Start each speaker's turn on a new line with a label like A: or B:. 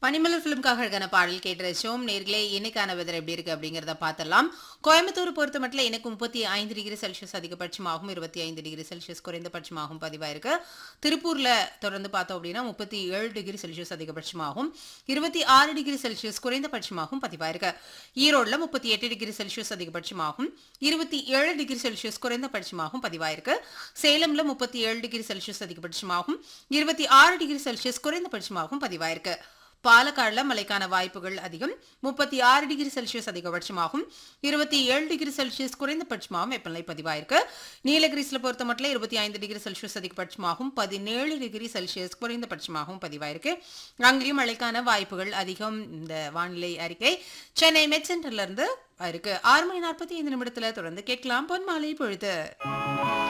A: பனிமலர் ஃபிலிம்காக அழகான பாடல் கேட்டு ரசிச்சோம் நேர்களே இன்னைக்கான வெதர் எப்படி இருக்கு அப்படிங்கறத பார்த்தலாம் கோயம்புத்தூர் பொறுத்த மட்டும் எனக்கு முப்பத்தி ஐந்து டிகிரி செல்சியஸ் அதிகபட்சமாகவும் இருபத்தி ஐந்து டிகிரி செல்சியஸ் குறைந்தபட்சமாகவும் பதிவாயிருக்கு திருப்பூர்ல தொடர்ந்து பார்த்தோம் அப்படின்னா முப்பத்தி ஏழு டிகிரி செல்சியஸ் அதிகபட்சமாகவும் இருபத்தி ஆறு டிகிரி செல்சியஸ் குறைந்தபட்சமாகவும் பதிவாயிருக்கு ஈரோடுல முப்பத்தி எட்டு டிகிரி செல்சியஸ் அதிகபட்சமாகவும் இருபத்தி ஏழு டிகிரி செல்சியஸ் குறைந்தபட்சமாகவும் பதிவாயிருக்கு சேலம்ல முப்பத்தி ஏழு டிகிரி செல்சியஸ் அதிகபட்சமாகவும் இருபத்தி ஆறு டிகிரி செல்சியஸ் குறைந்தபட்சமாகவும் பதிவாயிருக்கு பாலக்காடுல மழைக்கான வாய்ப்புகள் அதிகம் முப்பத்தி ஆறு டிகிரி செல்சியஸ் அதிகபட்சமாகும் இருபத்தி ஏழு டிகிரி செல்சியஸ் குறைந்தபட்சமாகவும் வெப்பநிலை பதிவாயிருக்கு நீலகிரிஸ்ல பொறுத்த மட்டும் இருபத்தி ஐந்து டிகிரி செல்சியஸ் அதிகபட்சமாகவும் பதினேழு டிகிரி செல்சியஸ் குறைந்தபட்சமாகவும் பதிவாயிருக்கு அங்கேயும் மழைக்கான வாய்ப்புகள் அதிகம் இந்த வானிலை அறிக்கை சென்னை மெட் சென்டர்ல இருந்து இருக்கு ஆறு மணி நாற்பத்தி ஐந்து நிமிடத்துல தொடர்ந்து கேட்கலாம் பொன்மாலை பொழுது